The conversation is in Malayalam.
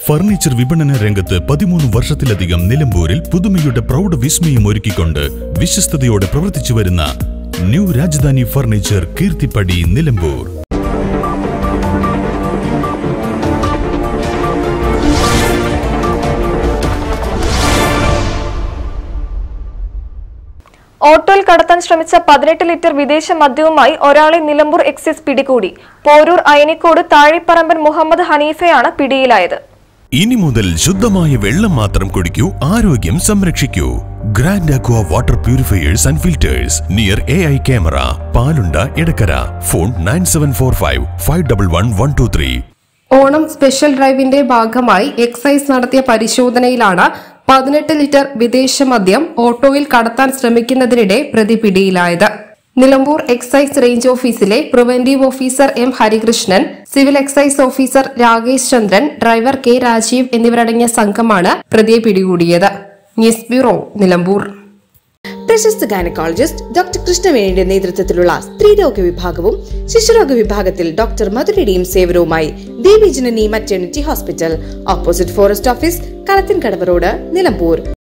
ഫർണിച്ചർ വിപണന രംഗത്ത് പതിമൂന്ന് വർഷത്തിലധികം നിലമ്പൂരിൽ പുതുമയുടെ പ്രൗഢ വിസ്മയം ഒരുക്കിക്കൊണ്ട് വിശ്വസ്തയോടെ പ്രവർത്തിച്ചു വരുന്ന ന്യൂ രാജധാനി ഫർണിച്ചർ കീർത്തിപ്പടി നിലമ്പൂർ ഓട്ടോയിൽ കടത്താൻ ശ്രമിച്ച പതിനെട്ട് ലിറ്റർ വിദേശ മദ്യവുമായി ഒരാളെ നിലമ്പൂർ എക്സൈസ് പിടികൂടി പോരൂർ അയനിക്കോട് താഴിപ്പറമ്പൻ മുഹമ്മദ് ഹനീഫയാണ് പിടിയിലായത് ഇനി മുതൽ ശുദ്ധമായ വെള്ളം മാത്രം കുടിക്കൂ ആരോഗ്യം സംരക്ഷിക്കൂ grand aqua water purifiers and filters near A I camera Palunda Edakkara phone nine seven four five five double one one two three Onam special ഡ്രൈവിന്റെ ഭാഗമായി എക്സൈസ് നടത്തിയ പരിശോധനയിലാണ് പതിനെട്ട് ലിറ്റർ വിദേശ മദ്യം ഓട്ടോയിൽ കടത്താൻ ശ്രമിക്കുന്നതിനിടെ പ്രതി പിടിയിലായത് നിലമ്പൂർ എക്സൈസ് റേഞ്ച് ഓഫീസിലെ preventive officer M Harikrishnan civil excise officer Rakesh Chandran driver K Rajeev എന്നിവരടങ്ങിയ സംഘമാണ് പ്രതിയെ പിടികൂടിയത് ന്യൂസ് ബ്യൂറോ നിലമ്പൂർ പ്രശസ്ത ഗൈനക്കോളജിസ്റ്റ് ഡോക്ടർ കൃഷ്ണവേണിയുടെ നേതൃത്വത്തിലുള്ള സ്ത്രീരോഗ വിഭാഗവും ശിശുരോഗ വിഭാഗത്തിൽ ഡോക്ടർ മധുരയുടെയും സേവനവുമായി Devi Janani maternity hospital opposite forest office Kalathinkadavu road Nilambur